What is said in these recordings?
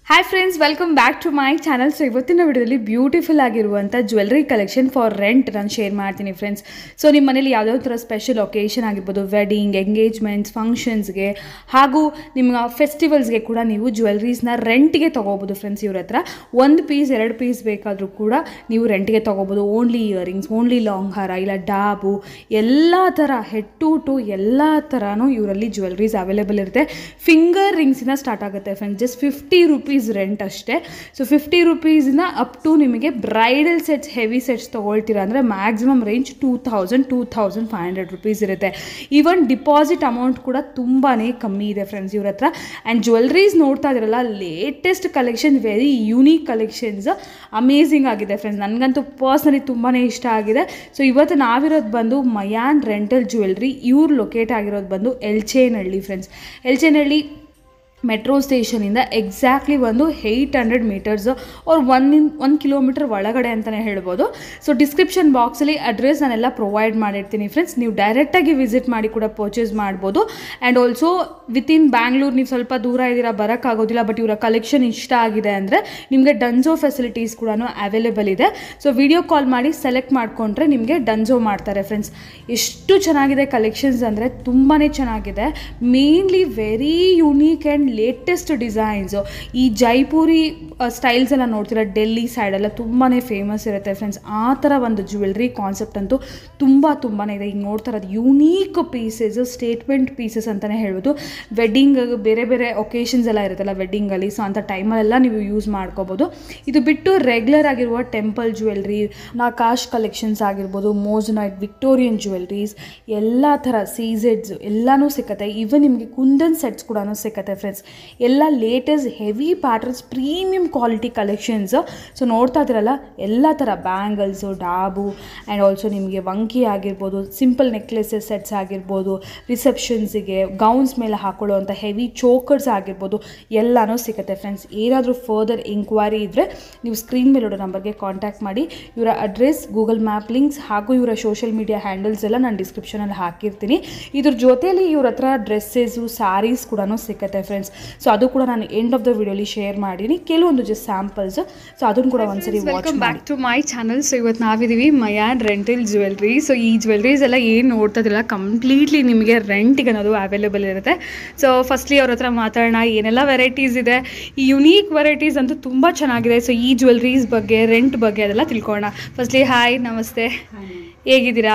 Hi friends welcome back to my channel so ಇವತ್ತಿನ ವಿಡಿಯೋದಲ್ಲಿ beautiful ಆಗಿರುವಂಥ ಜ್ಯುವೆಲ್ರಿ ಕಲೆಕ್ಷನ್ ಫಾರ್ ರೆಂಟ್ ನಾನು share ಮಾಡ್ತೀನಿ ಫ್ರೆಂಡ್ಸ್ ಸೊ ನಿಮ್ಮ ಮನೇಲಿ ಯಾವುದೋ ಥರ ಸ್ಪೆಷಲ್ ಒಕೇಶನ್ ಆಗಿರ್ಬೋದು ವೆಡ್ಡಿಂಗ್ ಎಂಗೇಜ್ಮೆಂಟ್ಸ್ ಫಂಕ್ಷನ್ಸ್ಗೆ ಹಾಗೂ ನಿಮ್ಮ ಫೆಸ್ಟಿವಲ್ಸ್ಗೆ ಕೂಡ ನೀವು ಜ್ಯುವೆಲ್ರೀಸ್ನ ರೆಂಟ್ಗೆ ತೊಗೋಬೋದು ಫ್ರೆಂಡ್ಸ್ ಇವ್ರ ಹತ್ರ ಒಂದು ಪೀಸ್ ಎರಡು ಪೀಸ್ ಬೇಕಾದರೂ ಕೂಡ ನೀವು ರೆಂಟ್ಗೆ ತೊಗೋಬೋದು ಓನ್ಲಿ ಇಯರಿಂಗ್ಸ್ ಓನ್ಲಿ ಲಾಂಗ್ ಹಾರ ಇಲ್ಲ ಡಾಬು ಎಲ್ಲ ಥರ ಹೆಡ್ ಟು ಟು ಎಲ್ಲ ಥರನೂ ಇವರಲ್ಲಿ ಜ್ಯುವೆಲ್ರೀಸ್ ಅವೈಲೇಬಲ್ ಇರುತ್ತೆ ಫಿಂಗರ್ ರಿಂಗ್ಸಿಂದ ಸ್ಟಾರ್ಟ್ ಆಗುತ್ತೆ friends just fifty rupees rent ಅಷ್ಟೇ ಸೊ ಫಿಫ್ಟಿ ರುಪೀಸಿಂದ ಅಪ್ ಟು ನಿಮಗೆ ಬ್ರೈಡಲ್ ಸೆಟ್ಸ್ ಹೆವಿ ಸೆಟ್ಸ್ ತೊಗೊಳ್ತೀರಾ ಅಂದರೆ maximum range two thousand two thousand five hundred rupees ಇರುತ್ತೆ ಈವನ್ ಡಿಪಾಸಿಟ್ ಅಮೌಂಟ್ ಕೂಡ ತುಂಬಾ ಕಮ್ಮಿ ಇದೆ ಫ್ರೆಂಡ್ಸ್ ಇವ್ರ ಹತ್ರ ಆ್ಯಂಡ್ ಜ್ಯುವೆಲ್ರೀಸ್ ನೋಡ್ತಾ ಇದ್ರಲ್ಲ latest collection very unique collections amazing ಆಗಿದೆ ಫ್ರೆಂಡ್ಸ್ ನನಗಂತೂ ಪರ್ಸ್ನಲಿ ತುಂಬಾ ಇಷ್ಟ ಆಗಿದೆ ಸೊ ಇವತ್ತು ನಾವಿರೋದು ಬಂದು ಮಯಾನ್ ರೆಂಟಲ್ ಜ್ಯುವೆಲ್ರಿ ಇವ್ರು ಲೊಕೇಟ್ ಆಗಿರೋದು ಬಂದು ಎಲ್ಚೇನಹಳ್ಳಿ ಫ್ರೆಂಡ್ಸ್ ಎಲ್ಚೇನಹಳ್ಳಿ ಮೆಟ್ರೋ ಸ್ಟೇಷನಿಂದ ಎಕ್ಸಾಕ್ಟ್ಲಿ ಒಂದು ಏಯ್ಟ್ ಹಂಡ್ರೆಡ್ ಮೀಟರ್ಸ್ ಅವ್ರು ಒನ್ ಇನ್ ಒಂದು ಕಿಲೋಮೀಟರ್ ಒಳಗಡೆ ಅಂತಲೇ ಹೇಳ್ಬೋದು ಸೊ ಡಿಸ್ಕ್ರಿಪ್ಷನ್ ಬಾಕ್ಸಲ್ಲಿ ಅಡ್ರೆಸ್ ನಾನೆಲ್ಲ ಪ್ರೊವೈಡ್ ಮಾಡಿರ್ತೀನಿ ಫ್ರೆಂಡ್ಸ್ ನೀವು ಡೈರೆಕ್ಟಾಗಿ ವಿಸಿಟ್ ಮಾಡಿ ಕೂಡ ಪರ್ಚೇಸ್ ಮಾಡ್ಬೋದು ಆ್ಯಂಡ್ ಆಲ್ಸೋ ವಿತಿನ್ ಬ್ಯಾಂಗ್ಳೂರ್ ನೀವು ಸ್ವಲ್ಪ ದೂರ ಇದ್ದೀರಾ ಬರೋಕ್ಕಾಗೋದಿಲ್ಲ ಬಟ್ ಇವರ ಕಲೆಕ್ಷನ್ ಇಷ್ಟ ಆಗಿದೆ ಅಂದರೆ ನಿಮಗೆ ಡನ್ಸೋ ಫೆಸಿಲಿಟೀಸ್ ಕೂಡ ಅವೈಲೇಬಲ್ ಇದೆ ಸೊ ವಿಡಿಯೋ ಕಾಲ್ ಮಾಡಿ ಸೆಲೆಕ್ಟ್ ಮಾಡಿಕೊಂಡ್ರೆ ನಿಮಗೆ ಡನ್ಸೋ ಮಾಡ್ತಾರೆ ಫ್ರೆಂಡ್ಸ್ ಎಷ್ಟು ಚೆನ್ನಾಗಿದೆ ಕಲೆಕ್ಷನ್ಸ್ ಅಂದರೆ ತುಂಬಾ ಚೆನ್ನಾಗಿದೆ mainly very unique and latest designs ಈ ಜೈಪುರಿ ಸ್ಟೈಲ್ಸ್ ಎಲ್ಲ ನೋಡ್ತೀರಾ ಡೆಲ್ಲಿ ಸೈಡೆಲ್ಲ ತುಂಬಾ ಫೇಮಸ್ ಇರುತ್ತೆ ಫ್ರೆಂಡ್ಸ್ ಆ ಥರ ಒಂದು ಜ್ಯುವೆಲ್ರಿ ಕಾನ್ಸೆಪ್ಟ್ ಅಂತೂ ತುಂಬ ತುಂಬಾ ಇದೆ ಈಗ ನೋಡ್ತಾ ಇರೋದು ಯೂನೀಕ್ ಪೀಸಸ್ ಸ್ಟೇಟ್ಮೆಂಟ್ ಪೀಸಸ್ ಅಂತಲೇ ಹೇಳ್ಬೋದು ವೆಡ್ಡಿಂಗ್ ಬೇರೆ ಬೇರೆ ಒಕೇಶನ್ಸ್ ಎಲ್ಲ ಇರುತ್ತಲ್ಲ ವೆಡ್ಡಿಂಗಲ್ಲಿ ಸೊ ಅಂಥ ಟೈಮಲ್ಲೆಲ್ಲ ನೀವು ಯೂಸ್ ಮಾಡ್ಕೋಬೋದು ಇದು ಬಿಟ್ಟು ರೆಗ್ಯುಲರ್ ಆಗಿರುವ ಟೆಂಪಲ್ ಜ್ಯುವೆಲ್ರಿ ನಾಕಾಶ್ ಕಲೆಕ್ಷನ್ಸ್ ಆಗಿರ್ಬೋದು ಮೋಸ್ನೈಟ್ ವಿಕ್ಟೋರಿಯನ್ ಜ್ಯುವೆಲ್ರೀಸ್ ಎಲ್ಲ ಥರ ಸೀಸೆಡ್ಸ್ ಎಲ್ಲನೂ ಸಿಕ್ಕತ್ತೆ ಈವನ್ ನಿಮಗೆ ಕುಂದನ್ ಸೆಟ್ಸ್ ಕೂಡ ಸಿಕ್ಕತ್ತೆ ಫ್ರೆಂಡ್ಸ್ ಎಲ್ಲ latest heavy patterns premium quality collections so ನೋಡ್ತಾ ಇದ್ದೀರಲ್ಲ ಎಲ್ಲ ಥರ ಬ್ಯಾಂಗಲ್ಸು ಡಾಬು ಆ್ಯಂಡ್ ಆಲ್ಸೋ ನಿಮಗೆ ವಂಕಿ ಆಗಿರ್ಬೋದು ಸಿಂಪಲ್ ನೆಕ್ಲೆಸಸ್ ಸೆಟ್ಸ್ ಆಗಿರ್ಬೋದು ರಿಸೆಪ್ಷನ್ಸಿಗೆ ಗೌನ್ಸ್ ಮೇಲೆ ಹಾಕೊಳ್ಳುವಂಥ ಹೆವಿ ಚೋಕರ್ಸ್ ಆಗಿರ್ಬೋದು ಎಲ್ಲನೂ ಸಿಗುತ್ತೆ ಫ್ರೆಂಡ್ಸ್ ಏನಾದರೂ ಫರ್ದರ್ ಎಂಕ್ವೈರಿ ಇದ್ದರೆ ನೀವು ಸ್ಕ್ರೀನ್ ಮೇಲೆ ಇರೋ ನಂಬರ್ಗೆ ಕಾಂಟ್ಯಾಕ್ಟ್ ಮಾಡಿ ಇವರ ಅಡ್ರೆಸ್ ಗೂಗಲ್ ಮ್ಯಾಪ್ ಲಿಂಕ್ಸ್ ಹಾಗೂ ಇವರ ಸೋಷಿಯಲ್ ಮೀಡಿಯಾ ಹ್ಯಾಂಡಲ್ಸ್ ಎಲ್ಲ ನಾನು ಡಿಸ್ಕ್ರಿಪ್ಷನಲ್ಲಿ ಹಾಕಿರ್ತೀನಿ ಇದ್ರ ಜೊತೆಯಲ್ಲಿ ಇವ್ರ ಹತ್ರ ಡ್ರೆಸ್ಸಸ್ಸು ಸ್ಯಾರೀಸ್ ಕೂಡ ಸಿಗುತ್ತೆ ಫ್ರೆಂಡ್ಸ್ ಸೊ ಅದು ಕೂಡ ನಾನು ಎಂಡ್ ಆಫ್ ದ ವಿಡಿಯೋಲಿ ಶೇರ್ ಮಾಡಿದ್ದೀನಿ ಕೆಲವೊಂದು ಜಸ್ಟ್ ಸ್ಯಾಂಪಲ್ಸ್ ಸೊ ಅದನ್ನು ಕೂಡ ಒಂದ್ಸರಿ ವಾಚ್ ವೆಲ್ಕಮ್ ಮಾಡಿ back to my channel so ಇವತ್ತು ನಾವಿದ್ದೀವಿ ಮಯಾನ್ ರೆಂಟಲ್ ಜ್ಯುವೆಲ್ರಿ ಸೊ ಈ ಜ್ಯುವೆಲ್ರೀಸ್ ಎಲ್ಲ ಏನು ನೋಡ್ತಾ ಇದ್ರಲ್ಲ ಕಂಪ್ಲೀಟ್ಲಿ ನಿಮಗೆ ರೆಂಟಿಗೆ ಅನ್ನೋದು ಅವೈಲೇಬಲ್ ಇರುತ್ತೆ ಸೊ ಫಸ್ಟ್ಲಿ ಅವ್ರ ಹತ್ರ ಮಾತಾಡೋಣ ಏನೆಲ್ಲ ವೆರೈಟೀಸ್ ಇದೆ ಈ ಯುನೀಕ್ ವೆರೈಟೀಸ್ ಅಂತೂ ತುಂಬ ಚೆನ್ನಾಗಿದೆ ಸೊ ಈ ಜ್ಯುವೆಲ್ರೀಸ್ ಬಗ್ಗೆ ರೆಂಟ್ ಬಗ್ಗೆ ಅದೆಲ್ಲ ತಿಳ್ಕೊಳ್ಳೋಣ ಫಸ್ಟ್ಲಿ ಹಾಯ್ ನಮಸ್ತೆ ಹೇಗಿದ್ದೀರಾ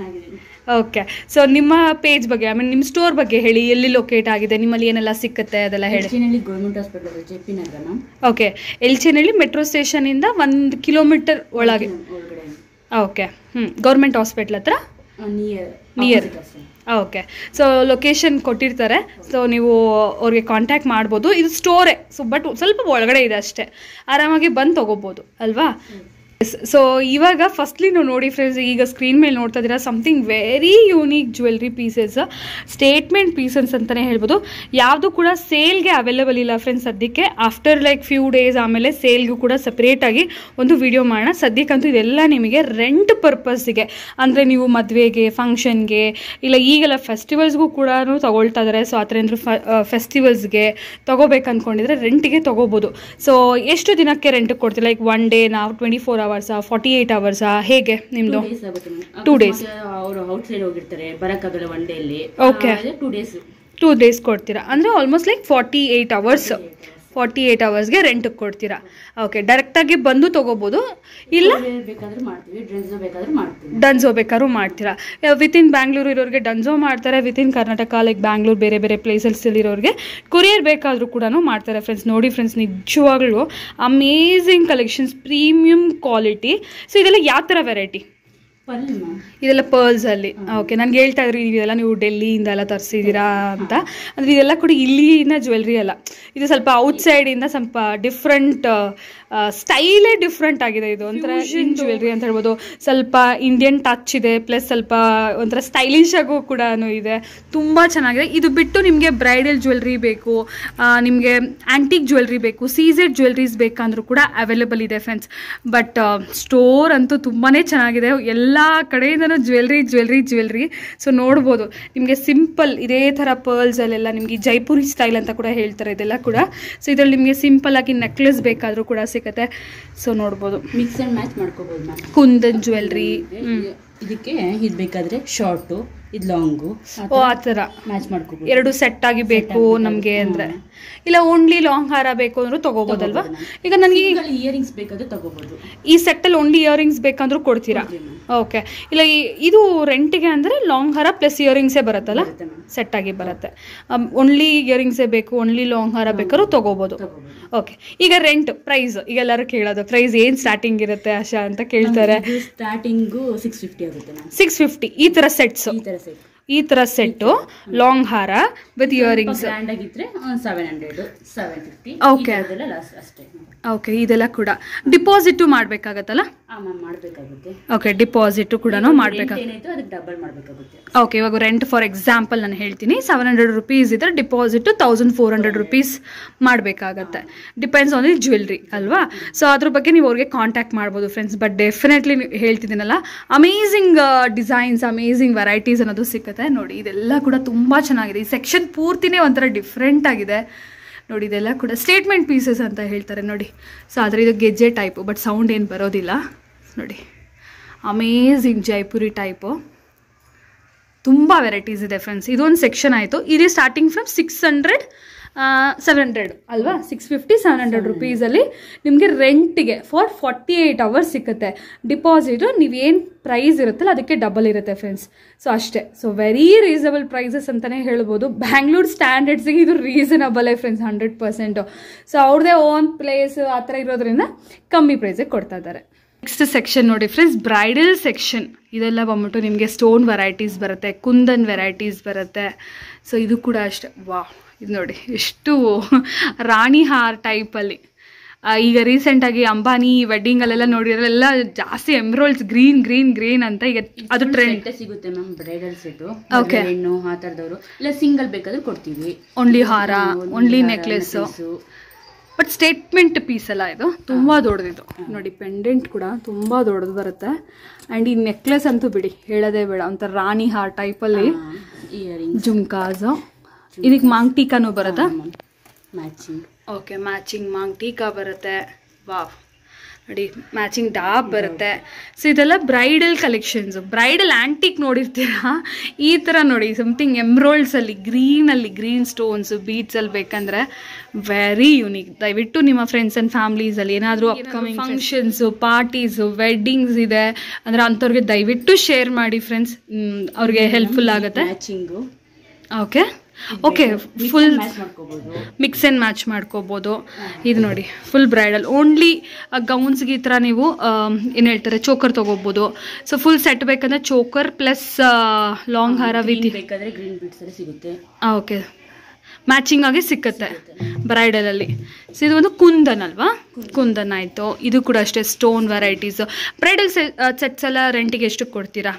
ಓಕೆ ಸೊ ನಿಮ್ಮ ಪೇಜ್ ಬಗ್ಗೆ ಐ ಮೀನ್ ನಿಮ್ಮ ಸ್ಟೋರ್ ಬಗ್ಗೆ ಹೇಳಿ ಎಲ್ಲಿ ಲೊಕೇಟ್ ಆಗಿದೆ ನಿಮ್ಮಲ್ಲಿ ಏನೆಲ್ಲ ಸಿಕ್ಕತ್ತೆ ಅದೆಲ್ಲ ಹೇಳಿ ಹೆಚ್ಚಿನಲ್ಲಿ government hospital J P Nagar ma'am okay Yelachenahalli metro ಸ್ಟೇಷನಿಂದ ಒಂದು ಕಿಲೋಮೀಟರ್ ಒಳಗೆ ಒಳಗಡೆ ಓಕೆ ಹ್ಞೂ ಗೌರ್ಮೆಂಟ್ ಹಾಸ್ಪಿಟ್ಲ್ ಹತ್ರ near Near. Okay so location ಕೊಟ್ಟಿರ್ತಾರೆ ಸೊ ನೀವು ಅವ್ರಿಗೆ ಕಾಂಟ್ಯಾಕ್ಟ್ ಮಾಡ್ಬೋದು ಇದು ಸ್ಟೋರೇ ಸೊ ಬಟ್ ಸ್ವಲ್ಪ ಒಳಗಡೆ ಇದೆ ಅಷ್ಟೇ ಆರಾಮಾಗಿ ಬಂದು ತೊಗೋಬೋದು ಅಲ್ವಾ ಸೊ ಇವಾಗ ಫಸ್ಟ್ಲಿ ನೀವು ನೋಡಿ ಫ್ರೆಂಡ್ಸ್ ಈಗ ಸ್ಕ್ರೀನ್ ಮೇಲೆ ನೋಡ್ತಾ ಇದ್ದೀರಾ something very unique jewellery pieces statement pieces ಅಂತಲೇ ಹೇಳ್ಬೋದು ಯಾವುದು ಕೂಡ ಸೇಲ್ಗೆ ಅವೈಲೇಬಲ್ ಇಲ್ಲ ಫ್ರೆಂಡ್ಸ್ ಸದ್ಯಕ್ಕೆ ಆಫ್ಟರ್ ಲೈಕ್ ಫ್ಯೂ ಡೇಸ್ ಆಮೇಲೆ ಸೇಲ್ಗೂ ಕೂಡ ಸಪ್ರೇಟಾಗಿ ಒಂದು ವಿಡಿಯೋ ಮಾಡೋಣ ಸದ್ಯಕ್ಕಂತೂ ಇದೆಲ್ಲ ನಿಮಗೆ ರೆಂಟ್ ಪರ್ಪಸ್ಸಿಗೆ ಅಂದರೆ ನೀವು ಮದುವೆಗೆ ಫಂಕ್ಷನ್ಗೆ ಇಲ್ಲ ಈಗೆಲ್ಲ ಫೆಸ್ಟಿವಲ್ಸ್ಗೂ ಕೂಡ ತಗೊಳ್ತಾ ಇದ್ದಾರೆ ಸೊ ಆ ಥರ ಏನಾದ್ರು ಫೆಸ್ಟಿವಲ್ಸ್ಗೆ ತಗೋಬೇಕು ಅಂದ್ಕೊಂಡಿದ್ರೆ ರೆಂಟಿಗೆ ತಗೋಬೋದು ಸೊ ಎಷ್ಟು ದಿನಕ್ಕೆ ರೆಂಟಿಗೆ ಕೊಡ್ತೀವಿ ಲೈಕ್ ಒನ್ ಡೇ ನಾವು ಟ್ವೆಂಟಿ ಫೋರ್ ಅವರ್ಸಾ ಫಾರ್ಟಿ ಏಯ್ಟ್ ಅವರ್ಸಾ ಹೇಗೆ ನಿಮ್ಮದು ಡೇಸ್ ಆಗುತ್ತೆ ಮ್ಯಾಮ್ Two days. ಅವರು ಔಟ್ ಸೈಡ್ ಹೋಗಿರ್ತಾರೆ ಬರಕ್ಕಾಗಲ್ಲ ಒನ್ ಡೇ ಅಲ್ಲಿ Okay. Two days two days ಕೊಡ್ತೀರಾ ಅಂದರೆ almost like forty eight hours forty eight ಅವರ್ಸ್ಗೆ ರೆಂಟಿಗೆ ಕೊಡ್ತೀರಾ ಓಕೆ ಡೈರೆಕ್ಟಾಗಿ ಬಂದು ತೊಗೋಬೋದು ಇಲ್ಲ ಬೇಕಾದ್ರೆ ಮಾಡ್ತೀವಿ ಡ್ರೆಸ್ ಬೇಕಾದ್ರೆ ಮಾಡ್ತೀವಿ ಡನ್ಸೋ ಬೇಕಾದ್ರೂ ಮಾಡ್ತೀರಾ ವಿತಿನ್ ಬ್ಯಾಂಗ್ಳೂರು ಇರೋರಿಗೆ ಡನ್ಸೋ ಮಾಡ್ತಾರೆ ವಿತಿನ್ ಕರ್ನಾಟಕ ಲೈಕ್ ಬ್ಯಾಂಗ್ಳೂರು ಬೇರೆ ಬೇರೆ ಪ್ಲೇಸಸ್ ಇರೋರಿಗೆ ಕೊರಿಯರ್ ಬೇಕಾದರೂ ಕೂಡ ಮಾಡ್ತಾರೆ ಫ್ರೆಂಡ್ಸ್ ನೋಡಿ ಫ್ರೆಂಡ್ಸ್ ನಿಜವಾಗ್ಲೂ amazing collections premium quality so ಇದೆಲ್ಲ ಯಾವ ಥರ ವೆರೈಟಿ ಪರ್ಲಿ ಮ್ಯಾಮ್ ಇದೆಲ್ಲ ಪರ್ಲ್ಸ್ ಅಲ್ಲಿ ಓಕೆ ನನ್ಗೆ ಹೇಳ್ತಾ ಇದ್ರಿ ಇದೆಲ್ಲ ನೀವು ಡೆಲ್ಲಿಯಿಂದ ಎಲ್ಲ ತರಿಸಿದ್ದೀರಾ ಅಂತ ಅಂದ್ರೆ ಇದೆಲ್ಲ ಕೂಡ ಇಲ್ಲಿನ ಜ್ಯುವೆಲ್ರಿ ಅಲ್ಲ ಇದು ಸ್ವಲ್ಪ ಔಟ್ಸೈಡಿಂದ ಸ್ವಲ್ಪ ಡಿಫ್ರೆಂಟ್ ಸ್ಟೈಲೇ ಡಿಫ್ರೆಂಟ್ ಆಗಿದೆ ಇದು ಒಂಥರ ಜ್ಯುವೆಲ್ರಿ ಅಂತ ಹೇಳ್ಬೋದು ಸ್ವಲ್ಪ ಇಂಡಿಯನ್ ಟಚ್ ಇದೆ ಪ್ಲಸ್ ಸ್ವಲ್ಪ ಒಂಥರ ಸ್ಟೈಲಿಶ್ ಆಗು ಕೂಡ ಇದೆ ತುಂಬ ಚೆನ್ನಾಗಿದೆ ಇದು ಬಿಟ್ಟು ನಿಮಗೆ ಬ್ರೈಡಲ್ ಜ್ಯುವೆಲ್ರಿ ಬೇಕು ನಿಮಗೆ ಆ್ಯಂಟಿಕ್ ಜ್ಯುವೆಲ್ರಿ ಬೇಕು ಸೀಸೆಡ್ ಜ್ಯುವೆಲ್ರೀಸ್ ಬೇಕಂದ್ರೂ ಕೂಡ ಅವೈಲೇಬಲ್ ಇದೆ ಫ್ರೆಂಡ್ಸ್ ಬಟ್ ಸ್ಟೋರ್ ಅಂತೂ ತುಂಬಾ ಚೆನ್ನಾಗಿದೆ ಎಲ್ಲ ಎಲ್ಲ ಕಡೆಯಿಂದನೂ ಜ್ಯುವೆಲ್ರಿ ಜ್ಯುವೆಲ್ರಿ ಜ್ಯುವೆಲ್ರಿ ಸೊ ನೋಡ್ಬೋದು ನಿಮಗೆ ಸಿಂಪಲ್ ಇದೇ ಥರ ಪರ್ಲ್ಸಲ್ಲೆಲ್ಲ ನಿಮಗೆ ಜೈಪುರಿ ಸ್ಟೈಲ್ ಅಂತ ಕೂಡ ಹೇಳ್ತಾರೆ ಇದೆಲ್ಲ ಕೂಡ ಸೊ ಇದರಲ್ಲಿ ನಿಮಗೆ ಸಿಂಪಲ್ ಆಗಿ ನೆಕ್ಲೆಸ್ ಬೇಕಾದರೂ ಕೂಡ ಸಿಗುತ್ತೆ ಸೊ ನೋಡ್ಬೋದು ಮಿಕ್ಸ್ ಅಂಡ್ ಮ್ಯಾಚ್ ಮಾಡ್ಕೋಬಹುದು ಮ್ಯಾಮ್ ಕುಂದನ್ ಜ್ಯುವೆಲ್ರಿ ಇದಕ್ಕೆ ಇದು ಬೇಕಾದ್ರೆ ಶಾರ್ಟು ಇದು ಲಾಂಗು ಓ ಆ ಥರ ಮ್ಯಾಚ್ ಮಾಡ್ಕೋಬಹುದು ಎರಡು ಸೆಟ್ ಆಗಿ ಬೇಕು ನಮಗೆ ಅಂದರೆ ಇಲ್ಲ ಓನ್ಲಿ ಲಾಂಗ್ ಹಾರ ಬೇಕು ಅಂದ್ರೂ ತಗೋಬೋದಲ್ವಾ ಈಗ ನನಗೆ ಇಯರಿಂಗ್ಸ್ ಬೇಕಾದ್ರೆ ತಗೋಬಹುದು ಈ ಸೆಟ್ಟಲ್ಲಿ ಓನ್ಲಿ ಇಯರಿಂಗ್ಸ್ ಬೇಕಂದ್ರೂ ಕೊಡ್ತೀರಾ ಓಕೆ ಇಲ್ಲ ಈ ಇದು ರೆಂಟಿಗೆ ಅಂದರೆ ಲಾಂಗ್ ಹಾರ ಪ್ಲಸ್ ಇಯರಿಂಗ್ಸೇ ಬರುತ್ತಲ್ಲ ಬರುತ್ತೆ ಮ್ಯಾಮ್ ಸೆಟ್ ಆಗಿ ಬರುತ್ತೆ ಓನ್ಲಿ ಇಯರಿಂಗ್ಸೇ ಬೇಕು ಓನ್ಲಿ ಲಾಂಗ್ ಹಾರ ಬೇಕಾದ್ರೂ ತಗೋಬೋದು ತಗೋಬಹುದು ಓಕೆ ಈಗ ರೆಂಟ್ ಪ್ರೈಸ್ ಈಗ ಎಲ್ಲರೂ ಕೇಳೋದು ಪ್ರೈಸ್ ಏನು ಸ್ಟಾರ್ಟಿಂಗ್ ಇರುತ್ತೆ ಆಶಾ ಅಂತ ಕೇಳ್ತಾರೆ ಇದು ಸ್ಟಾರ್ಟಿಂಗು ಸಿಕ್ಸ್ ಫಿಫ್ಟಿ ಆಗುತ್ತೆ ಮ್ಯಾಮ್ ಸಿಕ್ಸ್ ಫಿಫ್ಟಿ ಈ ಥರ ಸೆಟ್ಸ್ ಈ ತರ ಸೆಟ್ ಈ ಥರ ಸೆಟ್ಟು ಲಾಂಗ್ ಹಾರ ವಿತ್ ಇಯರಿಂಗ್ಸ್ ಗ್ರ್ಯಾಂಡ್ ಆಗಿದ್ರೆ seven hundred seven fifty Okay. Last ಅಷ್ಟೇ ಓಕೆ ಇದೆಲ್ಲ ಕೂಡ ಡಿಪಾಸಿಟು ಮಾಡಬೇಕಾಗತ್ತಲ್ಲ ಆ ಮ್ಯಾಮ್ ಮಾಡಬೇಕಾಗುತ್ತೆ ಓಕೆ ಡಿಪಾಸಿಟು ಕೂಡ ಮಾಡಬೇಕಾಗ ಏನಾಯ್ತು ಅದಕ್ಕೆ ಡಬಲ್ ಮಾಡಬೇಕಾಗುತ್ತೆ ಓಕೆ ಇವಾಗ ರೆಂಟ್ ಫಾರ್ ಎಕ್ಸಾಂಪಲ್ ನಾನು ಹೇಳ್ತೀನಿ ಸೆವೆನ್ ಹಂಡ್ರೆಡ್ ರುಪೀಸ್ ಇದ್ರೆ deposit thousand four hundred rupees ಮಾಡಬೇಕಾಗತ್ತೆ ಡಿಪೆಂಡ್ಸ್ ಆನ್ ದಿ ಜ್ಯುವೆಲ್ರಿ ಅಲ್ವಾ ಸೊ ಅದ್ರ ಬಗ್ಗೆ ನೀವು ಅವ್ರಿಗೆ ಕಾಂಟ್ಯಾಕ್ಟ್ ಮಾಡ್ಬೋದು ಫ್ರೆಂಡ್ಸ್ ಬಟ್ ಡೆಫಿನೆಟ್ಲಿ ಹೇಳ್ತಿದ್ದೀನಲ್ಲ ಅಮೇಝಿಂಗ್ ಡಿಸೈನ್ಸ್ ಅಮೇಝಿಂಗ್ ವೆರೈಟೀಸ್ ಅನ್ನೋದು ಸಿಗುತ್ತೆ ನೋಡಿ ಇದೆಲ್ಲ ಕೂಡ ತುಂಬ ಚೆನ್ನಾಗಿದೆ ಈ ಸೆಕ್ಷನ್ ಪೂರ್ತಿನೇ ಒಂಥರ ಡಿಫ್ರೆಂಟ್ ಆಗಿದೆ ನೋಡಿ ಇದೆಲ್ಲ ಕೂಡ ಸ್ಟೇಟ್ಮೆಂಟ್ ಪೀಸಸ್ ಅಂತ ಹೇಳ್ತಾರೆ ನೋಡಿ ಸೊ ಆದರೆ ಇದು ಗೆಜ್ಜೆ ಟೈಪು ಬಟ್ ಸೌಂಡ್ ಏನು ಬರೋದಿಲ್ಲ ನೋಡಿ ಅಮೇಝಿಂಗ್ ಜೈಪುರಿ ಟೈಪು ತುಂಬ ವೆರೈಟೀಸ್ ಇದೆ ಫ್ರೆಂಡ್ಸ್ ಇದೊಂದು ಸೆಕ್ಷನ್ ಆಯಿತು ಇದು starting from six hundred seven hundred ಅಲ್ವಾ ಸಿಕ್ಸ್ ಫಿಫ್ಟಿ ಸೆವೆನ್ ಹಂಡ್ರೆಡ್ ರುಪೀಸಲ್ಲಿ ನಿಮಗೆ ರೆಂಟಿಗೆ ಫಾರ್ ಫಾರ್ಟಿ ಏಯ್ಟ್ ಅವರ್ಸ್ ಸಿಕ್ಕುತ್ತೆ ಡಿಪಾಸಿಟು ನೀವೇನು ಪ್ರೈಸ್ ಇರುತ್ತಲ್ಲ ಅದಕ್ಕೆ ಡಬಲ್ ಇರುತ್ತೆ ಫ್ರೆಂಡ್ಸ್ ಸೊ ಅಷ್ಟೇ ಸೊ ವೆರಿ ರೀಸನಬಲ್ ಪ್ರೈಸಸ್ ಅಂತಲೇ ಹೇಳ್ಬೋದು ಬ್ಯಾಂಗ್ಳೂರ್ ಸ್ಟ್ಯಾಂಡರ್ಡ್ಸಿಗೆ ಇದು ರೀಸನಬಲೇ ಫ್ರೆಂಡ್ಸ್ ಹಂಡ್ರೆಡ್ ಪರ್ಸೆಂಟು ಸೊ ಅವ್ರದ್ದೇ ಓನ್ ಪ್ಲೇಸ್ ಆ ಥರ ಇರೋದ್ರಿಂದ ಕಮ್ಮಿ ಪ್ರೈಸಿಗೆ ಕೊಡ್ತಾ ಇದ್ದಾರೆ ನೆಕ್ಸ್ಟ್ ಸೆಕ್ಷನ್ ನೋಡಿ ಫ್ರೆಂಡ್ಸ್ ಬ್ರೈಡಲ್ ಸೆಕ್ಷನ್ ಇದೆಲ್ಲ ಬಂದ್ಬಿಟ್ಟು ನಿಮಗೆ ಸ್ಟೋನ್ ವೆರೈಟೀಸ್ ಬರುತ್ತೆ ಕುಂದನ್ ವೆರೈಟೀಸ್ ಬರುತ್ತೆ ಸೊ ಇದು ಕೂಡ ಅಷ್ಟೇ ವಾ ಇದು ನೋಡಿ ಎಷ್ಟು ರಾಣಿ ಹಾರ್ ಟೈಪಲ್ಲಿ ಈಗ ರೀಸೆಂಟಾಗಿ ಅಂಬಾನಿ ವೆಡ್ಡಿಂಗಲ್ಲೆಲ್ಲ ನೋಡಿದ್ರೆಲ್ಲ ಜಾಸ್ತಿ ಎಮ್ರೋಲ್ಸ್ ಗ್ರೀನ್ ಗ್ರೀನ್ ಗ್ರೀನ್ ಅಂತ ಈಗ ಅದು ಟ್ರೆಂಡ್ ಸೆಟ್ ಸಿಗುತ್ತೆ ಮ್ಯಾಮ್ ಬ್ರೈಡಲ್ ಸೆಟ್ Okay. ಹೆಣ್ಣು ಆ ಥರದವರು ಇಲ್ಲ ಸಿಂಗಲ್ ಬೇಕಾದ್ರೆ ಕೊಡ್ತೀವಿ ಓನ್ಲಿ ಹಾರ ಒಂದು ಓನ್ಲಿ ಹಾರ, necklace necklace. But statement piece ಅಲ್ಲ ಇದು ತುಂಬ ದೊಡ್ಡದಿದು ನೋಡಿ ಪೆಂಡೆಂಟ್ ಕೂಡ ತುಂಬ ದೊಡ್ಡದು ಬರುತ್ತೆ ಆ್ಯಂಡ್ ಈ ನೆಕ್ಲೆಸ್ ಅಂತೂ ಬಿಡಿ ಹೇಳೋದೇ ಬೇಡ ಒಂಥರ ರಾಣಿ ಹಾರ್ ಟೈಪಲ್ಲಿ ಇಯರಿಂಗ್ ಜುಮ್ಕಾಸು ಇದಕ್ಕೆ ಮಾಂಗ್ ಟೀಕಾನು ಬರುತ್ತಾ ಮ್ಯಾಚಿಂಗ್ ಓಕೆ ಮ್ಯಾಚಿಂಗ್ ಮಾಂಗ್ ಟೀಕಾ ಬರುತ್ತೆ ವಾವ್ ನೋಡಿ ಮ್ಯಾಚಿಂಗ್ ಡಾಬ್ ಬರುತ್ತೆ ಸೊ ಇದೆಲ್ಲ ಬ್ರೈಡಲ್ ಕಲೆಕ್ಷನ್ಸು ಬ್ರೈಡಲ್ ಆ್ಯಂಟಿಕ್ ನೋಡಿರ್ತೀರಾ ಈ ಥರ ನೋಡಿ ಸಮಥಿಂಗ್ ಎಮ್ರೋಲ್ಡ್ಸಲ್ಲಿ ಗ್ರೀನಲ್ಲಿ ಗ್ರೀನ್ ಸ್ಟೋನ್ಸು ಬೀಟ್ಸಲ್ಲಿ ಬೇಕಂದರೆ ವೆರಿ ಯುನೀಕ್ ದಯವಿಟ್ಟು ನಿಮ್ಮ ಫ್ರೆಂಡ್ಸ್ ಆ್ಯಂಡ್ ಫ್ಯಾಮ್ಲೀಸಲ್ಲಿ ಏನಾದರೂ ಅಪ್ಕಮಿಂಗ್ ಫಂಕ್ಷನ್ಸು ಪಾರ್ಟೀಸು ವೆಡ್ಡಿಂಗ್ಸ್ ಇದೆ ಅಂದರೆ ಅಂಥವ್ರಿಗೆ ದಯವಿಟ್ಟು ಶೇರ್ ಮಾಡಿ ಫ್ರೆಂಡ್ಸ್ ಅವ್ರಿಗೆ ಹೆಲ್ಪ್ಫುಲ್ ಆಗುತ್ತೆ matching okay okay full match ಮಾಡ್ಕೋಬಹುದು ಮಿಕ್ಸ್ ಆ್ಯಂಡ್ ಮ್ಯಾಚ್ ಮಾಡ್ಕೋಬೋದು ಇದು ನೋಡಿ ಫುಲ್ ಬ್ರೈಡಲ್ ಓನ್ಲಿ ಗೌನ್ಸ್ಗೆ ಈ ಥರ ನೀವು ಏನು ಹೇಳ್ತಾರೆ ಚೋಕರ್ ತೊಗೋಬೋದು ಸೊ ಫುಲ್ ಸೆಟ್ ಬೇಕಂದ್ರೆ ಚೋಕರ್ ಪ್ಲಸ್ ಲಾಂಗ್ ಹಾರ ವಿತ್ ಬೇಕಾದ್ರೆ ಗ್ರೀನ್ ಬೀಟ್ಸ್ ಅಲ್ಲಿ ಸಿಗುತ್ತೆ ಓಕೆ ಮ್ಯಾಚಿಂಗ್ ಆಗಿ ಸಿಕ್ಕತ್ತೆ ಬ್ರೈಡಲಲ್ಲಿ ಸೊ ಇದು ಒಂದು ಕುಂದನ್ ಅಲ್ವಾ ಕುಂದನ್ ಆಯಿತು ಇದು ಕೂಡ ಅಷ್ಟೇ ಸ್ಟೋನ್ ವೆರೈಟೀಸು ಬ್ರೈಡಲ್ ಸೆಟ್ಸ್ ಎಲ್ಲ ರೆಂಟಿಗೆ ಎಷ್ಟು ಕೊಡ್ತೀರಾ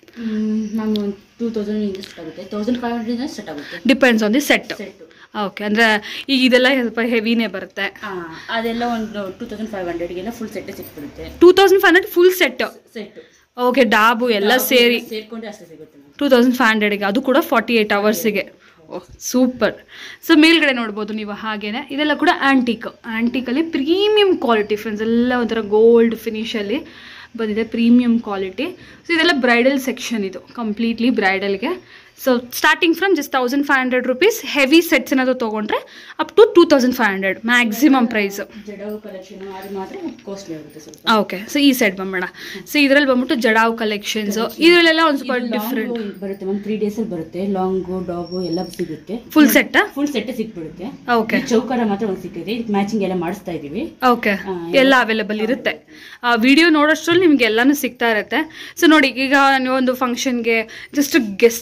ಮ್ಯಾಮ್ ಒಂದು ಟೂ ತೌಸಂಡ್ ಇಂದ ಸ್ಟಾರ್ಟ್ ಆಗುತ್ತೆ ತೌಸಂಡ್ ಫೈವ್ ಹಂಡ್ರೆಡ್ ಸ್ಟಾರ್ಟ್ ಆಗುತ್ತೆ depends on the set set okay ಅಂದರೆ ಈಗ ಇದೆಲ್ಲ ಸ್ವಲ್ಪ ಹೆವಿನೇ ಬರುತ್ತೆ ಅದೆಲ್ಲ ಒಂದು ಟೂ ತೌಸಂಡ್ ಫೈವ್ ಹಂಡ್ರೆಡ್ಗೆಲ್ಲ ಫುಲ್ ಸೆಟ್ ಸಿಕ್ಬಿಡುತ್ತೆ two thousand five hundred full set set okay ಡಾಬು ಎಲ್ಲ ಸೇರಿ ಸೇರ್ಕೊಂಡ್ರೆ ಅಷ್ಟೇ ಸಿಗುತ್ತೆ ಮ್ಯಾಮ್ ಟೂ ತೌಸಂಡ್ ಫೈವ್ ಹಂಡ್ರೆಡ್ಗೆ ಅದು ಕೂಡ ಫಾರ್ಟಿ ಏಯ್ಟ್ ಅವರ್ಸಿಗೆ ಓಹ್ ಸೂಪರ್ ಸೊ ಮೇಲ್ಗಡೆ ನೋಡ್ಬೋದು ನೀವು ಹಾಗೇನೆ ಇದೆಲ್ಲ ಕೂಡ ಆ್ಯಂಟಿಕ್ ಆ್ಯಂಟಿಕಲ್ಲಿ ಪ್ರೀಮಿಯಂ ಕ್ವಾಲಿಟಿ ಫ್ರೆಂಡ್ಸ್ ಎಲ್ಲ ಒಂಥರ ಗೋಲ್ಡ್ ಫಿನಿಶಲ್ಲಿ ಬಂದಿದೆ ಪ್ರೀಮಿಯಂ ಕ್ವಾಲಿಟಿ ಸೊ ಇದೆಲ್ಲ ಬ್ರೈಡಲ್ ಸೆಕ್ಷನ್ ಇದು ಕಂಪ್ಲೀಟ್ಲಿ ಬ್ರೈಡಲ್ಗೆ so starting from just thousand five hundred rupees heavy sets ಏನಾದರೂ ತೊಗೊಂಡ್ರೆ up to two thousand five hundred maximum price jadau collection ಅದು ಮಾತ್ರ ಕಾಸ್ಟ್ಲಿ ಆಗುತ್ತೆ ಸ್ವಲ್ಪ ಓಕೆ ಸೊ ಈ ಸೆಟ್ ಬಂದ್ಬೇಡ ಸೊ ಇದರಲ್ಲಿ ಬಂದ್ಬಿಟ್ಟು ಜಡಾವ್ ಕಲೆಕ್ಷನ್ಸು ಇದರಲ್ಲೆಲ್ಲ ಒಂದು ಸ್ವಲ್ಪ ಡಿಫ್ರೆಂಟ್ Long ಬರುತ್ತೆ ಮ್ಯಾಮ್ ತ್ರೀ ಡೇಸ್ ಅಲ್ಲಿ ಬರುತ್ತೆ ಲಾಂಗು ಡಾಗು ಎಲ್ಲ ಸಿಗುತ್ತೆ ಫುಲ್ ಸೆಟ್ಟಾ ಫುಲ್ ಸೆಟ್ ಸಿಕ್ಬಿಡುತ್ತೆ ಓಕೆ ಈ ಚೌಕಾರ ಮಾತ್ರ ಒಂದು ಸಿಕ್ಕಿದೆ ಮ್ಯಾಚಿಂಗ್ ಎಲ್ಲ ಮಾಡಿಸ್ತಾ ಇದೀವಿ ಓಕೆ ಆ, ಎಲ್ಲ ಅವೈಲೇಬಲ್ ಇರುತ್ತೆ ವಿಡಿಯೋ ನೋಡೋಷ್ಟ್ರಲ್ಲಿ ನಿಮ್ಗೆ ಎಲ್ಲಾನು ಸಿಗ್ತಾ ಇರುತ್ತೆ ಸೊ ನೋಡಿ ಈಗ ನೀವೊಂದು ಫಂಕ್ಷನ್ಗೆ ಜಸ್ಟ್ ಗೆಸ್ಟ್ ಆಗಿ ಹೋಗ್ಬೇಕು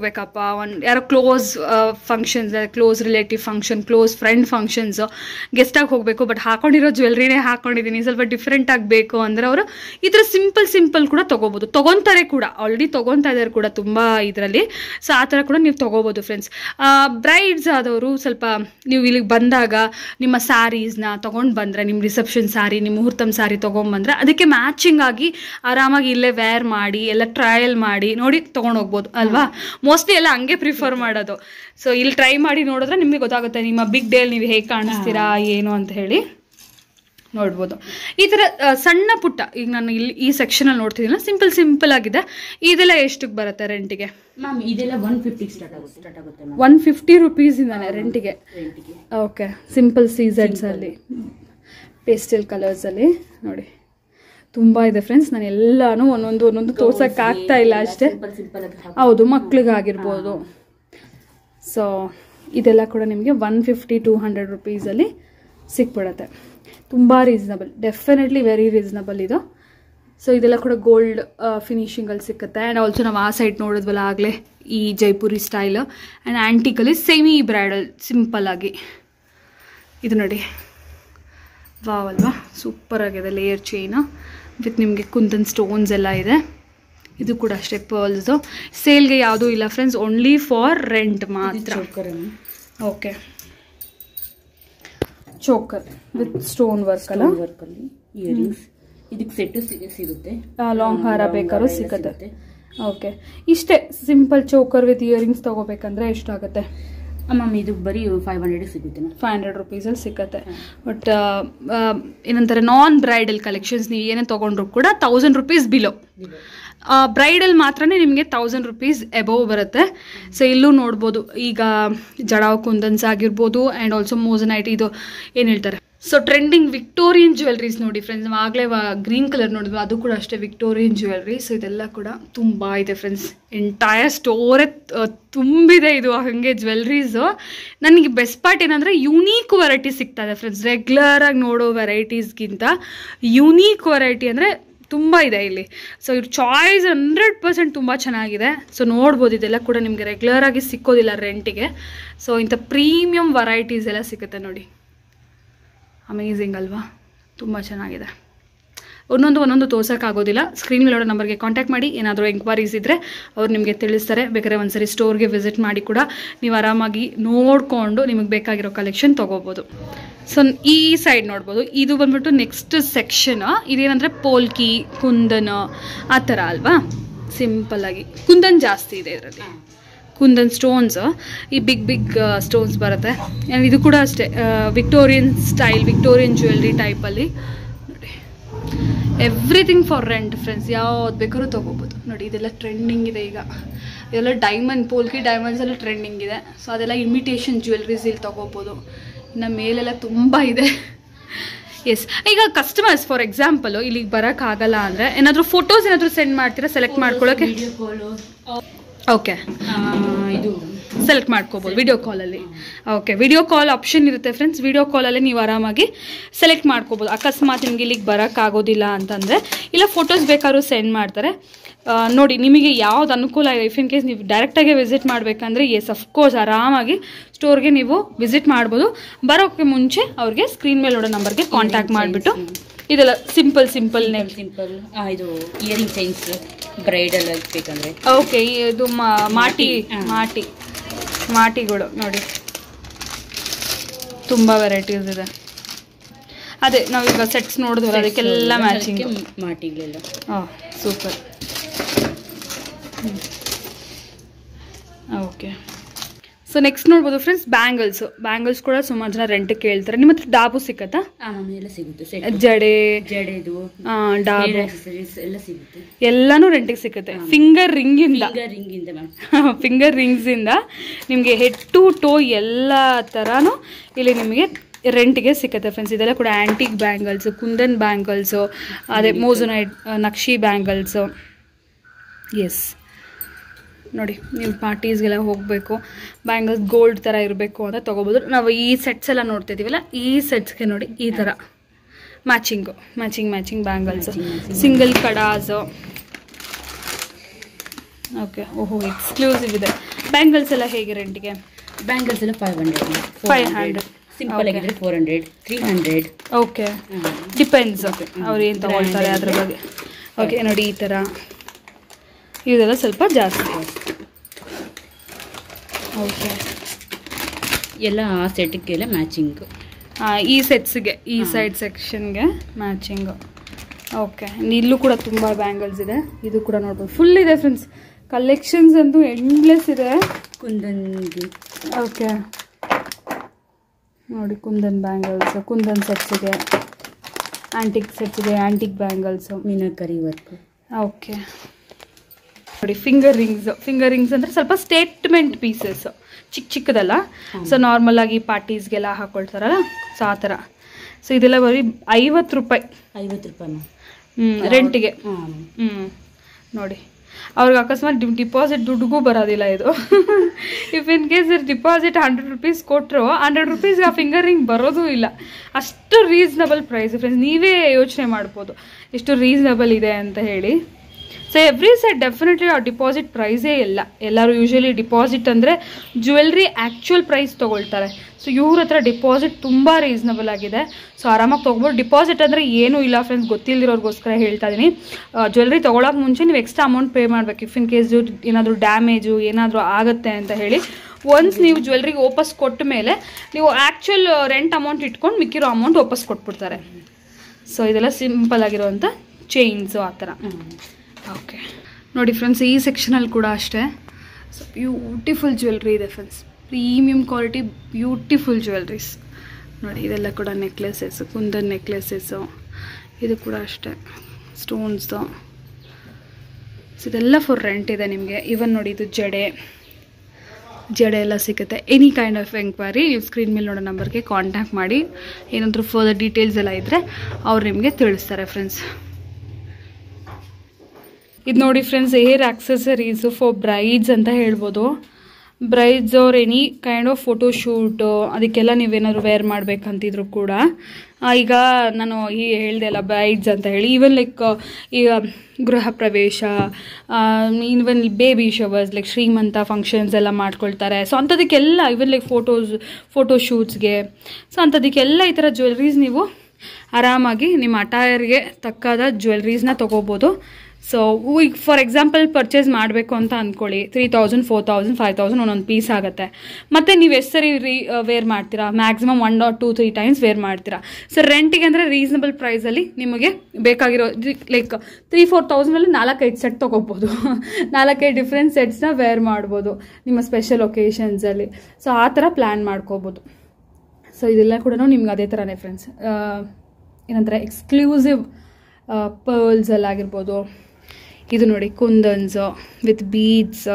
ಹೋಗ್ಬೇಕಪ್ಪ ಒಂದು ಯಾರೋ close functions close relative function close friend functions ಗೆಸ್ಟಾಗಿ ಹೋಗಬೇಕು ಬಟ್ ಹಾಕೊಂಡಿರೋ ಜ್ಯುವೆಲ್ರಿನೇ ಹಾಕೊಂಡಿದ್ದೀನಿ ಸ್ವಲ್ಪ ಡಿಫ್ರೆಂಟ್ ಆಗಬೇಕು ಅಂದರೆ ಅವರು ಈ ಥರ ಸಿಂಪಲ್ ಸಿಂಪಲ್ ಕೂಡ ತೊಗೋಬೋದು ತೊಗೊತಾರೆ ಕೂಡ ಆಲ್ರೆಡಿ ತೊಗೊತಾ ಇದ್ದಾರೆ ಕೂಡ ತುಂಬ ಇದರಲ್ಲಿ ಸೊ ಆ ಥರ ಕೂಡ ನೀವು ತೊಗೋಬೋದು ಫ್ರೆಂಡ್ಸ್ ಬ್ರೈಡ್ಸ್ ಆದವರು ಸ್ವಲ್ಪ ನೀವು ಇಲ್ಲಿಗೆ ಬಂದಾಗ ನಿಮ್ಮ ಸ್ಯಾರೀಸ್ನ ತೊಗೊಂಡು ಬಂದರೆ ನಿಮ್ಮ ರಿಸೆಪ್ಷನ್ ಸ್ಯಾರಿ ನಿಮ್ಮ ಮುಹೂರ್ತಮ್ ಸ್ಯಾರಿ ತೊಗೊಂಬಂದ್ರೆ ಅದಕ್ಕೆ ಮ್ಯಾಚಿಂಗ್ ಆಗಿ ಆರಾಮಾಗಿ ಇಲ್ಲೇ ವೇರ್ ಮಾಡಿ ಎಲ್ಲ ಟ್ರಯಲ್ ಮಾಡಿ ನೋಡಿ ತೊಗೊಂಡು ಹೋಗ್ಬೋದು ಅಲ್ವಾ ಮೋಸ್ಟ್ಲಿ ಎಲ್ಲ ಹಂಗೆ ಪ್ರಿಫರ್ ಮಾಡೋದು ಸೊ ಇಲ್ಲಿ ಟ್ರೈ ಮಾಡಿ ನೋಡಿದ್ರೆ ನಿಮಗೆ ಗೊತ್ತಾಗುತ್ತೆ ನಿಮ್ಮ ಬಿಗ್ ಡೇಲ್ ನೀವು ಹೇಗೆ ಕಾಣಿಸ್ತೀರಾ ಏನು ಅಂತ ಹೇಳಿ ನೋಡ್ಬೋದು ಈ ಥರ ಆ, ಸಣ್ಣ ಪುಟ್ಟ ಈಗ ನಾನು ಇಲ್ಲಿ ಈ ಸೆಕ್ಷನಲ್ಲಿ ನೋಡ್ತಿದ್ದೀನಲ್ಲ ಸಿಂಪಲ್ ಸಿಂಪಲ್ ಆಗಿದೆ ಇದೆಲ್ಲ ಎಷ್ಟಕ್ಕೆ ಬರುತ್ತೆ ರೆಂಟಿಗೆ ಮ್ಯಾಮ್ ಇದೆಲ್ಲ ಒನ್ ಫಿಫ್ಟಿಗೆ ಸ್ಟಾರ್ಟ್ ಆಗುತ್ತೆ ಸ್ಟಾರ್ಟ್ ಆಗುತ್ತೆ ಮ್ಯಾಮ್ ಒನ್ ಫಿಫ್ಟಿ ರುಪೀಸಿಂದಾನೆ ರೆಂಟಿಗೆ ರೆಂಟಿಗೆ ಓಕೆ ಸಿಂಪಲ್ ಸೀಸನ್ಸಲ್ಲಿ ಪೇಸ್ಟಲ್ ಕಲರ್ಸಲ್ಲಿ ನೋಡಿ ತುಂಬ ಇದೆ ಫ್ರೆಂಡ್ಸ್ ನಾನು ಎಲ್ಲಾನು ಒಂದೊಂದು ಒಂದೊಂದು ತೋರ್ಸಕ್ಕೆ ಆಗ್ತಾ ಇಲ್ಲ ಅಷ್ಟೇ ಸಿಂಪಲ್ ಸಿಂಪಲ್ ಆಗಿ ಹಾಕಿ ಹೌದು ಮಕ್ಳಿಗಾಗಿರ್ಬೋದು ಸೊ ಇದೆಲ್ಲ ಕೂಡ ನಿಮಗೆ ಒನ್ ಫಿಫ್ಟಿ ಟೂ ಹಂಡ್ರೆಡ್ ರುಪೀಸಲ್ಲಿ ಸಿಕ್ಬಿಡತ್ತೆ ತುಂಬ ರೀಸನಬಲ್ ಡೆಫಿನೆಟ್ಲಿ ವೆರಿ ರೀಸನಬಲ್ ಇದು ಸೊ ಇದೆಲ್ಲ ಕೂಡ ಗೋಲ್ಡ್ ಫಿನಿಶಿಂಗಲ್ಲಿ ಸಿಕ್ಕುತ್ತೆ ಆ್ಯಂಡ್ ಆಲ್ಸೋ ನಾವು ಆ ಸೈಡ್ ನೋಡಿದ್ವಲ್ಲ ಆಗಲೇ ಈ ಜೈಪುರಿ ಸ್ಟೈಲ್ ಆ್ಯಂಡ್ ಆ್ಯಂಟಿಕಲ್ಲಿ ಸೆಮಿ ಬ್ರೈಡಲ್ ಸಿಂಪಲ್ ಆಗಿ ಇದು ನೋಡಿ ವಾವ್ ಅಲ್ವಾ ಸೂಪರ್ ಆಗಿದೆ ಲೇಯರ್ ಚೈನು ವಿತ್ ನಿಮಗೆ ಕುಂದನ್ ಸ್ಟೋನ್ಸ್ ಎಲ್ಲ ಇದೆ ಇದು ಕೂಡ ಅಷ್ಟೇ ಪರ್ಲ್ಸು ಸೇಲ್ಗೆ ಯಾವುದೂ ಇಲ್ಲ ಫ್ರೆಂಡ್ಸ್ ಓನ್ಲಿ ಫಾರ್ ರೆಂಟ್ ಮಾತ್ರ choker okay choker with stone work ಅಲ್ಲ ವರ್ಕ್ ಅಲ್ಲಿ ಇಯರಿಂಗ್ಸ್ ಇದಕ್ಕೆ ಸೆಟ್ಟು ಸಿಗುತ್ತೆ ಲಾಂಗ್ ಹಾರ long ಬೇಕಾದ್ರೂ ಹಾರ ಎಲ್ಲ ಸಿಗುತ್ತೆ ಓಕೆ ಇಷ್ಟೇ ಸಿಂಪಲ್ ಚೋಕರ್ ವಿತ್ ಇಯರಿಂಗ್ಸ್ ತೊಗೋಬೇಕಂದ್ರೆ ಎಷ್ಟಾಗುತ್ತೆ ಮ್ಯಾಮ್ ಇದು ಬರೀ ಫೈವ್ ಹಂಡ್ರೆಡ್ ಸಿಗುತ್ತೆ ಮ್ಯಾಮ್ ಫೈವ್ ಹಂಡ್ರೆಡ್ ರುಪೀಸಲ್ಲಿ ಸಿಕ್ಕತ್ತೆ ಬಟ್ ಏನಂತಾರೆ ನಾನ್ ಬ್ರೈಡಲ್ ಕಲೆಕ್ಷನ್ಸ್ ನೀವು ಏನೇ ತೊಗೊಂಡ್ರು ಕೂಡ ತೌಸಂಡ್ ರುಪೀಸ್ ಬಿಲೋ ಬ್ರೈಡಲ್ ಮಾತ್ರನೇ ನಿಮಗೆ ತೌಸಂಡ್ ರುಪೀಸ್ ಎಬೋವ್ ಬರುತ್ತೆ ಸೊ ಇಲ್ಲೂ ನೋಡ್ಬೋದು ಈಗ ಜಡಾವ್ ಕುಂದನ್ಸ್ ಆಗಿರ್ಬೋದು ಆ್ಯಂಡ್ ಆಲ್ಸೋ ಮೋಸನೈಟ್ ಇದು ಏನು ಹೇಳ್ತಾರೆ ಸೊ ಟ್ರೆಂಡಿಂಗ್ ವಿಕ್ಟೋರಿಯನ್ ಜ್ಯುವೆಲ್ರೀಸ್ ನೋಡಿ ಫ್ರೆಂಡ್ಸ್ ನಾವು ಆಗಲೇ ಗ್ರೀನ್ ಕಲರ್ ನೋಡಿದ್ವಿ ಅದು ಕೂಡ ಅಷ್ಟೇ ವಿಕ್ಟೋರಿಯನ್ ಜ್ಯುವೆಲ್ರಿ ಸೊ ಇದೆಲ್ಲ ಕೂಡ ತುಂಬ ಇದೆ ಫ್ರೆಂಡ್ಸ್ ಎಂಟೈರ್ ಸ್ಟೋರೇ ತುಂಬಿದೆ ಇದು ಹಾಗೆ ಜ್ಯುವೆಲ್ರೀಸು ನನಗೆ ಬೆಸ್ಟ್ ಪಾರ್ಟ್ ಏನಂದರೆ ಯುನೀಕ್ ವೆರೈಟಿ ಸಿಗ್ತಾ ಇದೆ ಫ್ರೆಂಡ್ಸ್ ರೆಗ್ಯುಲರಾಗಿ ನೋಡೋ ವೆರೈಟೀಸ್ಗಿಂತ ಯುನೀಕ್ ವೆರೈಟಿ ಅಂದರೆ ತುಂಬ ಇದೆ ಇಲ್ಲಿ ಸೊ ಇವ್ರ ಚಾಯ್ಸ್ ಹಂಡ್ರೆಡ್ ಪರ್ಸೆಂಟ್ ತುಂಬ ಚೆನ್ನಾಗಿದೆ ಸೊ ನೋಡ್ಬೋದು ಇದೆಲ್ಲ ಕೂಡ ನಿಮಗೆ ರೆಗ್ಯುಲರಾಗಿ ಸಿಕ್ಕೋದಿಲ್ಲ ರೆಂಟಿಗೆ ಸೊ ಇಂಥ ಪ್ರೀಮಿಯಂ ವೆರೈಟೀಸ್ ಎಲ್ಲ ಸಿಗುತ್ತೆ ನೋಡಿ ಅಮೇಝಿಂಗ್ ಅಲ್ವಾ ತುಂಬ ಚೆನ್ನಾಗಿದೆ ಒಂದೊಂದು ಒಂದೊಂದು ತೋರ್ಸೋಕ್ಕಾಗೋದಿಲ್ಲ ಸ್ಕ್ರೀನ್ ಮೇಲೋಡ ನಂಬರ್ಗೆ ಕಾಂಟ್ಯಾಕ್ಟ್ ಮಾಡಿ ಏನಾದರೂ ಎಂಕ್ವೈರೀಸ್ ಇದ್ದರೆ ಅವ್ರು ನಿಮಗೆ ತಿಳಿಸ್ತಾರೆ ಬೇಕಾದ್ರೆ ಒಂದ್ಸರಿ ಸ್ಟೋರ್ಗೆ ವಿಸಿಟ್ ಮಾಡಿ ಕೂಡ ನೀವು ಆರಾಮಾಗಿ ನೋಡಿಕೊಂಡು ನಿಮಗೆ ಬೇಕಾಗಿರೋ ಕಲೆಕ್ಷನ್ ತೊಗೋಬೋದು ಸೊ ಈ ಸೈಡ್ ನೋಡ್ಬೋದು ಇದು ಬಂದ್ಬಿಟ್ಟು ನೆಕ್ಸ್ಟ್ ಸೆಕ್ಷನ್ ಇದೇನಂದರೆ ಪೋಲ್ಕಿ ಕುಂದನ್ ಆ ಥರ ಅಲ್ವಾ ಸಿಂಪಲ್ ಆಗಿ ಕುಂದನ್ ಜಾಸ್ತಿ ಇದೆ ಇದರಲ್ಲಿ ಕುಂದನ್ ಸ್ಟೋನ್ಸ್ ಈ ಬಿಗ್ ಬಿಗ್ ಸ್ಟೋನ್ಸ್ ಬರುತ್ತೆ ಆ್ಯಂಡ್ ಇದು ಕೂಡ ಅಷ್ಟೇ ವಿಕ್ಟೋರಿಯನ್ ಸ್ಟೈಲ್ ವಿಕ್ಟೋರಿಯನ್ ಜ್ಯುವೆಲ್ರಿ ಟೈಪಲ್ಲಿ ನೋಡಿ ಎವ್ರಿಥಿಂಗ್ ಫಾರ್ ರೆಂಟ್ ಫ್ರೆಂಡ್ಸ್ ಯಾವ್ದು ಬೇಕಾದ್ರೂ ತೊಗೋಬೋದು ನೋಡಿ ಇದೆಲ್ಲ ಟ್ರೆಂಡಿಂಗ್ ಇದೆ ಈಗ ಇದೆಲ್ಲ ಡೈಮಂಡ್ ಪೋಲ್ಕಿ ಡೈಮಂಡ್ಸ್ ಎಲ್ಲ ಟ್ರೆಂಡಿಂಗ್ ಇದೆ ಸೊ ಅದೆಲ್ಲ ಇಮಿಟೇಷನ್ ಜ್ಯುವೆಲ್ರೀಸ್ ಇಲ್ಲಿ ತೊಗೋಬೋದು ಇನ್ನು ಮೇಲೆಲ್ಲ ತುಂಬ ಇದೆ ಎಸ್ ಈಗ ಕಸ್ಟಮರ್ಸ್ ಫಾರ್ ಎಕ್ಸಾಂಪಲ್ ಇಲ್ಲಿಗೆ ಬರೋಕ್ಕಾಗಲ್ಲ ಅಂದರೆ ಏನಾದರೂ ಫೋಟೋಸ್ ಏನಾದರೂ ಸೆಂಡ್ ಮಾಡ್ತೀರಾ ಸೆಲೆಕ್ಟ್ ಮಾಡ್ಕೊಳ್ಳೋಕೆ ವಿಡಿಯೋ ಕಾಲು ಓಕೆ ಇದು ಸೆಲೆಕ್ಟ್ ಮಾಡ್ಕೋಬೋದು ವಿಡಿಯೋ ಕಾಲಲ್ಲಿ ಓಕೆ ವಿಡಿಯೋ ಕಾಲ್ ಆಪ್ಷನ್ ಇರುತ್ತೆ ಫ್ರೆಂಡ್ಸ್ ವಿಡಿಯೋ ಕಾಲಲ್ಲಿ ನೀವು ಆರಾಮಾಗಿ ಸೆಲೆಕ್ಟ್ ಮಾಡ್ಕೋಬೋದು ಅಕಸ್ಮಾತ್ ನಿಮ್ಗೆ ಇಲ್ಲಿಗೆ ಬರೋಕ್ಕಾಗೋದಿಲ್ಲ ಅಂತಂದರೆ ಇಲ್ಲ ಫೋಟೋಸ್ ಬೇಕಾದ್ರೂ ಸೆಂಡ್ ಮಾಡ್ತಾರೆ ಆ, ನೋಡಿ ನಿಮಗೆ ಯಾವ್ದು ಅನುಕೂಲ ಇದೆ ಇಫ್ ಇನ್ ಕೇಸ್ ನೀವು ಡೈರೆಕ್ಟಾಗಿ ವಿಸಿಟ್ ಮಾಡಬೇಕಂದ್ರೆ ಎಸ್ ಅಫ್ಕೋರ್ಸ್ ಆರಾಮಾಗಿ ಸ್ಟೋರ್ಗೆ ನೀವು ವಿಸಿಟ್ ಮಾಡ್ಬೋದು ಬರೋಕ್ಕೆ ಮುಂಚೆ ಅವ್ರಿಗೆ ಸ್ಕ್ರೀನ್ ಮೇಲೆ ನೋಡೋ ನಂಬರ್ಗೆ ಕಾಂಟ್ಯಾಕ್ಟ್ ಮಾಡಿಬಿಟ್ಟು ಇದೆಲ್ಲ ಸಿಂಪಲ್ ಸಿಂಪಲ್ ನೇಮ್ ಸಿಂಪಲ್ ಇದು ಇಯರಿಂಗ್ ಚೈನ್ಸ್ ಬ್ರೈಡಲ್ ಬೇಕಂದ್ರೆ ಓಕೆ ಇದು ಮಾ- ಮಾಟಿ ಹಾ. ಮಾಟಿ ಮಾಟಿಗಳು ನೋಡಿ ತುಂಬ ವೆರೈಟೀಸ್ ಇದೆ ಅದೇ ನಾವೀಗ ಸೆಟ್ಸ್ ನೋಡಿದ್ವಲ್ಲ ಅದಕ್ಕೆಲ್ಲ ಮ್ಯಾಚಿಂಗ್ ಮಾಟಿಗಳೆಲ್ಲ ಹಾಂ ಸೂಪರ್ ಓಕೆ ಸೊ ನೆಕ್ಸ್ಟ್ ನೋಡ್ಬೋದು ಫ್ರೆಂಡ್ಸ್ ಬ್ಯಾಂಗಲ್ಸು ಬ್ಯಾಂಗಲ್ಸ್ ಕೂಡ ಸುಮಾರು ಜನ ರೆಂಟ್ ಕೇಳ್ತಾರೆ ನಿಮ್ಮ ಹತ್ರ ಡಾಬು ಸಿಕ್ಕತ್ತಾ ಆ ಮ್ಯಾಮ್ ಎಲ್ಲ ಸಿಗುತ್ತೆ ಸೆಟ್ ಜಡೆ ಜಡೆದು ಆ, ಡಾಬು ಹೇರ್ accessories ಎಲ್ಲ ಸಿಗುತ್ತೆ ಎಲ್ಲಾನು ರೆಂಟಿಗೆ ಸಿಕ್ಕತ್ತೆ ಫಿಂಗರ್ ರಿಂಗಿಂದ ಫಿಂಗರ್ ರಿಂಗ್ ಇಂದ ಮ್ಯಾಮ್ ಫಿಂಗರ್ ರಿಂಗ್ಸಿಂದ ನಿಮಗೆ ಹೆಡ್ ಟು ಟೋ ಎಲ್ಲ ಥರನೂ ಇಲ್ಲಿ ನಿಮಗೆ ರೆಂಟಿಗೆ ಸಿಕ್ಕತ್ತೆ ಫ್ರೆಂಡ್ಸ್ ಇದೆಲ್ಲ ಕೂಡ ಆ್ಯಂಟಿಕ್ ಬ್ಯಾಂಗಲ್ಸು ಕುಂದನ್ ಬ್ಯಾಂಗಲ್ಸು ಅದೇ ಮೋಸನೈಟ್ ನಕ್ಷಿ ಬ್ಯಾಂಗಲ್ಸು ಎಸ್ ನೋಡಿ ನೀವು ಪಾರ್ಟೀಸ್ಗೆಲ್ಲ ಹೋಗಬೇಕು ಬ್ಯಾಂಗಲ್ಸ್ ಗೋಲ್ಡ್ ಥರ ಇರಬೇಕು ಅಂತ ತೊಗೋಬೋದು ನಾವು ಈ ಸೆಟ್ಸ್ ಎಲ್ಲ ನೋಡ್ತಿದ್ದೀವಲ್ಲ ಈ ಸೆಟ್ಸ್ಗೆ ನೋಡಿ ಈ ಥರ matching matching matching bangles single ಕಡಾಸು ಓಕೆ ಓಹೋ ಎಕ್ಸ್ಕ್ಲೂಸಿವ್ ಇದೆ ಬ್ಯಾಂಗಲ್ಸ್ ಎಲ್ಲ ಹೇಗೆ ರೆಂಟಿಗೆ ಬ್ಯಾಂಗಲ್ಸ್ ಎಲ್ಲ ಫೈವ್ ಹಂಡ್ರೆಡ್ 500. Simple Okay. ಆಗಿದ್ರೆ four hundred three hundred okay depends ಅವ್ರು ಏನು ತಗೊಳ್ತಾರೆ ಅದ್ರ ಬಗ್ಗೆ ಓಕೆ ನೋಡಿ ಈ ಥರ ಇದೆಲ್ಲ ಸ್ವಲ್ಪ ಜಾಸ್ತಿ ಓಕೆ ಎಲ್ಲ ಆ ಸೆಟ್ಗೆಲ್ಲ ಮ್ಯಾಚಿಂಗ್ ಈ ಸೆಟ್ಸ್ಗೆ ಈ ಸೈಡ್ ಸೆಕ್ಷನ್ಗೆ ಮ್ಯಾಚಿಂಗು ಓಕೆ ಇಲ್ಲೂ ಕೂಡ ತುಂಬ ಬ್ಯಾಂಗಲ್ಸ್ ಇದೆ ಇದು ಕೂಡ ನೋಡ್ಬೋದು ಫುಲ್ ಇದೆ ಫ್ರೆಂಡ್ಸ್ ಕಲೆಕ್ಷನ್ಸ್ ಅಂತೂ ಎಂಡ್ಲೆಸ್ ಇದೆ ಕುಂದನ್ಗೆ ಓಕೆ ನೋಡಿ ಕುಂದನ್ ಬ್ಯಾಂಗಲ್ಸ್ ಕುಂದನ್ ಸೆಟ್ಸಿಗೆ ಆಂಟಿಕ್ ಸೆಟ್ಸಿಗೆ antique bangles meenakari work okay ನೋಡಿ ಫಿಂಗರ್ ರಿಂಗ್ಸ್ ಫಿಂಗರ್ ರಿಂಗ್ಸ್ ಅಂದರೆ ಸ್ವಲ್ಪ ಸ್ಟೇಟ್ಮೆಂಟ್ ಪೀಸಸ್ ಚಿಕ್ಕ ಚಿಕ್ಕದಲ್ಲ ಸೊ ನಾರ್ಮಲ್ ಆಗಿ ಪಾರ್ಟೀಸ್ಗೆಲ್ಲ ಹಾಕೊಳ್ತಾರಲ್ಲ ಸೊ ಆ ಥರ ಸೊ ಇದೆಲ್ಲ ಬರೀ ಐವತ್ತು ರೂಪಾಯಿ ಐವತ್ತು ರೂಪಾಯಿ ಹ್ಞೂ ರೆಂಟಿಗೆ ಹಾಂ ಹ್ಞೂ ನೋಡಿ ಅವ್ರಿಗೆ ಅಕಸ್ಮಾತ್ ಡಿಪಾಸಿಟ್ ದುಡ್ಡಿಗೂ ಬರೋದಿಲ್ಲ ಇದು if in case deposit hundred rupees ಕೊಟ್ಟರು ಹಂಡ್ರೆಡ್ ರುಪೀಸ್ಗೆ ಆ ಫಿಂಗರ್ ರಿಂಗ್ ಬರೋದು ಇಲ್ಲ ಅಷ್ಟು ರೀಸನಬಲ್ ಪ್ರೈಸ್ ಫ್ರೆಂಡ್ಸ್ ನೀವೇ ಯೋಚನೆ ಮಾಡ್ಬೋದು ಎಷ್ಟು ರೀಸನಬಲ್ ಇದೆ ಅಂತ ಹೇಳಿ ಸೊ ಎವ್ರಿ ಸೈಡ್ ಡೆಫಿನೆಟ್ಲಿ ಆ ಡಿಪಾಸಿಟ್ ಪ್ರೈಸೇ ಇಲ್ಲ ಎಲ್ಲರೂ ಯೂಶಲಿ ಡಿಪಾಸಿಟ್ ಅಂದರೆ ಜ್ಯುವೆಲ್ರಿ ಆ್ಯಕ್ಚುಯಲ್ ಪ್ರೈಸ್ ತೊಗೊಳ್ತಾರೆ ಸೊ ಇವ್ರ ಹತ್ರ ಡಿಪಾಸಿಟ್ ತುಂಬ ರೀಸನಬಲ್ ಆಗಿದೆ ಸೊ ಆರಾಮಾಗಿ ತೊಗೊಬೋದು ಡಿಪಾಸಿಟ್ ಅಂದರೆ ಏನೂ ಇಲ್ಲ ಫ್ರೆಂಡ್ಸ್ ಗೊತ್ತಿಲ್ಲದಿರೋರ್ಗೋಸ್ಕರ ಹೇಳ್ತಾ ಇದ್ದೀನಿ ಜ್ಯುವೆಲ್ರಿ ತೊಗೊಳಕ್ಕೆ ಮುಂಚೆ ನೀವು ಎಕ್ಸ್ಟ್ರಾ ಅಮೌಂಟ್ ಪೇ ಮಾಡಬೇಕು ಇಫ್ ಇನ್ ಕೇಸ್ ಏನಾದರೂ ಡ್ಯಾಮೇಜು ಏನಾದರೂ ಆಗುತ್ತೆ ಅಂತ ಹೇಳಿ ಒನ್ಸ್ ನೀವು ಜ್ಯುವೆಲ್ರಿಗೆ ವಾಪಸ್ ಕೊಟ್ಟ ಮೇಲೆ ನೀವು ಆ್ಯಕ್ಚುಯಲ್ ರೆಂಟ್ ಅಮೌಂಟ್ ಇಟ್ಕೊಂಡು ಮಿಕ್ಕಿರೋ ಅಮೌಂಟ್ ವಾಪಸ್ ಕೊಟ್ಬಿಡ್ತಾರೆ ಸೊ ಇದೆಲ್ಲ ಸಿಂಪಲ್ ಆಗಿರೋವಂಥ ಚೈನ್ಸು ಆ ಥರ ಓಕೆ ನೋಡಿ ಫ್ರೆಂಡ್ಸ್ ಈ ಸೆಕ್ಷನಲ್ಲಿ ಕೂಡ ಅಷ್ಟೇ ಸೊ ಬ್ಯೂಟಿಫುಲ್ ಜ್ಯುವೆಲ್ರಿ ಇದೆ friends premium quality beautiful jewelleries ನೋಡಿ ಇದೆಲ್ಲ ಕೂಡ ನೆಕ್ಲೆಸಸ್ಸು ಕುಂದನ್ ನೆಕ್ಲೆಸಸ್ಸು ಇದು ಕೂಡ ಅಷ್ಟೇ ಸ್ಟೋನ್ಸ್ದು ಸೊ ಇದೆಲ್ಲ ಫಾರ್ ರೆಂಟ್ ಇದೆ ನಿಮಗೆ ಇವನ್ ನೋಡಿ ಇದು ಜಡೆ ಜಡೆ ಎಲ್ಲ ಸಿಗುತ್ತೆ ಎನಿ ಕೈಂಡ್ ಆಫ್ ಎಂಕ್ವೈರಿ ನೀವು ಸ್ಕ್ರೀನ್ ಮೇಲೆ ನೋಡೋ ನಂಬರ್ಗೆ ಕಾಂಟ್ಯಾಕ್ಟ್ ಮಾಡಿ ಏನಾದರೂ ಫರ್ದರ್ ಡೀಟೇಲ್ಸ್ ಎಲ್ಲ ಇದ್ದರೆ ಅವ್ರು ನಿಮಗೆ ತಿಳಿಸ್ತಾರೆ ಫ್ರೆಂಡ್ಸ್ ಇದು ನೋಡಿ friends hair accessories for brides ಅಂತ ಹೇಳ್ಬೋದು ಬ್ರೈಡ್ಸ್ ಅವ್ರ any kind of photo shoot ಅದಕ್ಕೆಲ್ಲ ನೀವೇನಾದ್ರು ವೇರ್ ಮಾಡಬೇಕಂತಿದ್ರು ಕೂಡ ಆ, ಈಗ ನಾನು ಈ ಹೇಳ್ದೆ ಅಲ್ಲ ಬ್ರೈಡ್ಸ್ ಅಂತ ಹೇಳಿ ಈವನ್ ಲೈಕ್ ಈಗ Griha Pravesh even baby showers like Srimantha functions ಎಲ್ಲ ಮಾಡ್ಕೊಳ್ತಾರೆ ಸೊ ಅಂಥದಕ್ಕೆಲ್ಲ ಈವನ್ ಲೈಕ್ ಫೋಟೋಸ್ ಫೋಟೋ ಶೂಟ್ಸ್ಗೆ ಸೊ ಅಂಥದಕ್ಕೆಲ್ಲ ಈ ಥರ ಜ್ಯುವೆಲ್ರೀಸ್ ನೀವು ಆರಾಮಾಗಿ ನಿಮ್ಮ ಅಟೈರ್ಗೆ ತಕ್ಕಾದ ಜ್ಯುವೆಲ್ರೀಸ್ನ ತೊಗೋಬೋದು ಸೊ ಈಗ ಫಾರ್ ಎಕ್ಸಾಂಪಲ್ ಪರ್ಚೇಸ್ ಮಾಡಬೇಕು ಅಂತ ಅಂದ್ಕೊಳ್ಳಿ three thousand four thousand five thousand ಒಂದೊಂದು ಪೀಸ್ ಆಗುತ್ತೆ ಮತ್ತು ನೀವು ಎಷ್ಟು ಸರಿ ರೀ ವೇರ್ ಮಾಡ್ತೀರಾ maximum one or two three times wear ಮಾಡ್ತೀರಾ ಸೊ ರೆಂಟಿಗೆ ಅಂದರೆ ರೀಸನಬಲ್ ಪ್ರೈಸಲ್ಲಿ ನಿಮಗೆ ಬೇಕಾಗಿರೋ ಲೈಕ್ ತ್ರೀ ಫೋರ್ ತೌಸಂಡಲ್ಲಿ ನಾಲ್ಕೈದು ಸೆಟ್ ತೊಗೋಬೋದು ನಾಲ್ಕೈದು ಡಿಫ್ರೆಂಟ್ ಸೆಟ್ಸ್ನ ವೇರ್ ಮಾಡ್ಬೋದು ನಿಮ್ಮ ಸ್ಪೆಷಲ್ ಒಕೇಶನ್ಸಲ್ಲಿ ಸೊ ಆ ಥರ ಪ್ಲ್ಯಾನ್ ಮಾಡ್ಕೋಬೋದು ಸೊ ಇದೆಲ್ಲ ಕೂಡ ನಿಮ್ಗೆ ಅದೇ ಥರನೇ ಫ್ರೆಂಡ್ಸ್ ಏನಂತಾರೆ ಎಕ್ಸ್ಕ್ಲೂಸಿವ್ ಪರ್ಲ್ಸ್ ಎಲ್ಲ ಆಗಿರ್ಬೋದು ಇದು ನೋಡಿ kundans with beads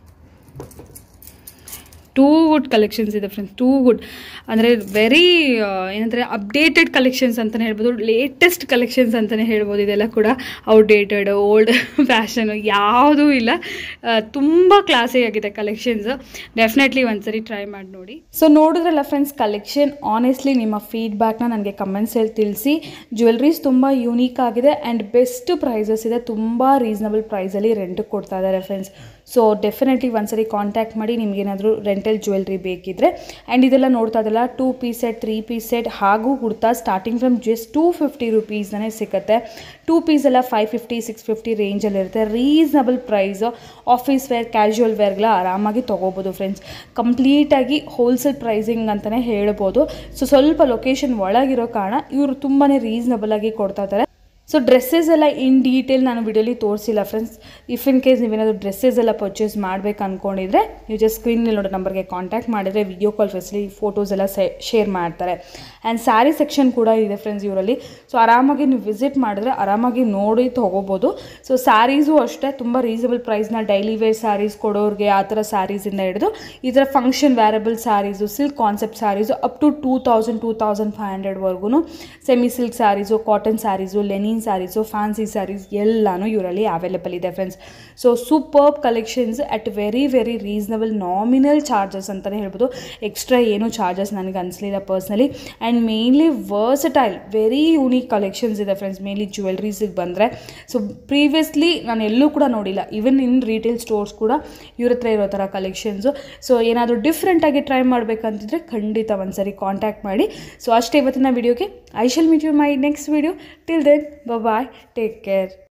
too good collections ಇದೆ ಫ್ರೆಂಡ್ಸ್ ಟೂ ಗುಡ್ ಅಂದರೆ ವೆರಿ ಏನಂದರೆ ಅಪ್ಡೇಟೆಡ್ ಕಲೆಕ್ಷನ್ಸ್ ಅಂತಲೇ ಹೇಳ್ಬೋದು ಲೇಟೆಸ್ಟ್ ಕಲೆಕ್ಷನ್ಸ್ ಅಂತಲೇ ಹೇಳ್ಬೋದು ಇದೆಲ್ಲ ಕೂಡ ಔಟ್ಡೇಟೆಡ್ ಓಲ್ಡ್ ಫ್ಯಾಷನು ಯಾವುದೂ ಇಲ್ಲ ತುಂಬ ಕ್ಲಾಸಿ ಆಗಿದೆ ಕಲೆಕ್ಷನ್ಸ್ ಡೆಫಿನೆಟ್ಲಿ ಒಂದ್ಸರಿ ಟ್ರೈ ಮಾಡಿ ನೋಡಿ ಸೊ ನೋಡಿದ್ರಲ್ಲ ಫ್ರೆಂಡ್ಸ್ ಕಲೆಕ್ಷನ್ ಆನೆಸ್ಟ್ಲಿ ನಿಮ್ಮ ಫೀಡ್ಬ್ಯಾಕ್ನ ನನಗೆ ಕಮೆಂಟ್ಸಲ್ಲಿ ತಿಳಿಸಿ ಜ್ಯುವೆಲ್ರೀಸ್ ತುಂಬ ಯೂನೀಕ್ ಆಗಿದೆ ಆ್ಯಂಡ್ ಬೆಸ್ಟ್ ಪ್ರೈಸಸ್ ಇದೆ ತುಂಬ ರೀಸನಬಲ್ ಪ್ರೈಸಲ್ಲಿ ರೆಂಟಿಗೆ ಕೊಡ್ತಾ ಇದ್ದಾರೆ ಫ್ರೆಂಡ್ಸ್ ಸೊ ಡೆಫಿನೆಟ್ಲಿ ಒಂದ್ಸರಿ ಕಾಂಟ್ಯಾಕ್ಟ್ ಮಾಡಿ ನಿಮಗೇನಾದರೂ ರೆಂಟಲ್ ಜ್ಯುವೆಲ್ರಿ ಬೇಕಿದ್ರೆ ಆ್ಯಂಡ್ ಇದೆಲ್ಲ ನೋಡ್ತಾ ಇದ್ದಲ್ಲ two piece set three piece set ಹಾಗೂ kurta starting from just two fifty ರುಪೀಸ್ನೇ ಸಿಗುತ್ತೆ ಟೂ ಪೀಸ್ ಎಲ್ಲ ಫೈವ್ ಫಿಫ್ಟಿ ಸಿಕ್ಸ್ ಫಿಫ್ಟಿ ರೇಂಜಲ್ಲಿರುತ್ತೆ reasonable price office wear casual ವೇರ್ಗಳ ಆರಾಮಾಗಿ ತೊಗೋಬೋದು ಫ್ರೆಂಡ್ಸ್ ಕಂಪ್ಲೀಟಾಗಿ ಹೋಲ್ಸೇಲ್ ಪ್ರೈಸಿಂಗ್ ಅಂತಲೇ ಹೇಳ್ಬೋದು ಸೊ ಸ್ವಲ್ಪ ಲೊಕೇಶನ್ ಒಳಗಿರೋ ಕಾರಣ ಇವರು ತುಂಬಾ ರೀಸನಬಲ್ ಆಗಿ ಕೊಡ್ತಾ ಇದ್ದಾರೆ ಸೊ ಡ್ರೆಸ್ಸಸ್ ಎಲ್ಲ ಇನ್ ಡೀಟೇಲ್ ನಾನು ವಿಡಿಯೋಲಿ ತೋರಿಸಿಲ್ಲ ಫ್ರೆಂಡ್ಸ್ ಇಫ್ ಇನ್ ಕೇಸ್ ನೀವೇನಾದರೂ ಡ್ರೆಸ್ಸಸ್ ಎಲ್ಲ ಪರ್ಚೇಸ್ ಮಾಡಬೇಕು ಅಂದ್ಕೊಂಡಿದ್ರೆ ನೀವು ಜಸ್ಟ್ ಸ್ಕ್ರೀನಲ್ಲಿ ನೋಡೋ ನಂಬರ್ಗೆ ಕಾಂಟ್ಯಾಕ್ಟ್ ಮಾಡಿದರೆ ವಿಡಿಯೋ ಕಾಲ್ ಫೆಸಿಲಿಟಿ ಫೋಟೋಸ್ ಎಲ್ಲ ಶೇರ್ ಮಾಡ್ತಾರೆ ಆ್ಯಂಡ್ ಸ್ಯಾರಿ ಸೆಕ್ಷನ್ ಕೂಡ ಇದೆ ಫ್ರೆಂಡ್ಸ್ ಇವರಲ್ಲಿ ಸೊ ಆರಾಮಾಗಿ ನೀವು ವಿಸಿಟ್ ಮಾಡಿದ್ರೆ ಆರಾಮಾಗಿ ನೋಡಿ ತೊಗೋಬೋದು ಸೊ ಸ್ಯಾರೀಸು ಅಷ್ಟೇ ತುಂಬ ರೀಸನಬಲ್ ಪ್ರೈಸ್ನ ಡೈಲಿ ವೇರ್ ಸ್ಯಾರೀಸ್ ಕೊಡೋರಿಗೆ ಆ ಥರ ಸ್ಯಾರೀಸಿಂದ ಹಿಡಿದು ಈ ಥರ function wearable saris silk concept saris up to two thousand two thousand five ಹಂಡ್ರೆಡ್ವರೆಗೂ semi silk saris cotton saris linen muslin saris fancy saris ಎಲ್ಲನೂ ಇವರಲ್ಲಿ ಅವೈಲೇಬಲ್ ಇದೆ friends so superb collections at very very reasonable nominal charges ಅಂತಲೇ ಹೇಳ್ಬೋದು ಎಕ್ಸ್ಟ್ರಾ ಏನೂ ಚಾರ್ಜಸ್ ನನಗೆ ಅನಿಸ್ಲಿಲ್ಲ personally and mainly versatile very unique collections ಇದೆ ಫ್ರೆಂಡ್ಸ್ ಮೇನ್ಲಿ ಜ್ಯುವೆಲ್ರೀಸಿಗೆ ಬಂದರೆ ಸೊ ಪ್ರೀವಿಯಸ್ಲಿ ನಾನು ಎಲ್ಲೂ ಕೂಡ ನೋಡಿಲ್ಲ ಈವನ್ ಇನ್ ರೀಟೇಲ್ ಸ್ಟೋರ್ಸ್ ಕೂಡ ಇವ್ರ ಹತ್ರ ಇರೋ ಥರ ಕಲೆಕ್ಷನ್ಸು ಸೊ ಏನಾದರೂ ಡಿಫ್ರೆಂಟಾಗಿ ಟ್ರೈ ಮಾಡಬೇಕಂತಿದ್ರೆ ಖಂಡಿತ ಒಂದ್ಸರಿ ಕಾಂಟ್ಯಾಕ್ಟ್ ಮಾಡಿ ಸೊ ಅಷ್ಟೇ ಇವತ್ತಿನ ವಿಡಿಯೋಗೆ I shall meet you my next video till then bye take care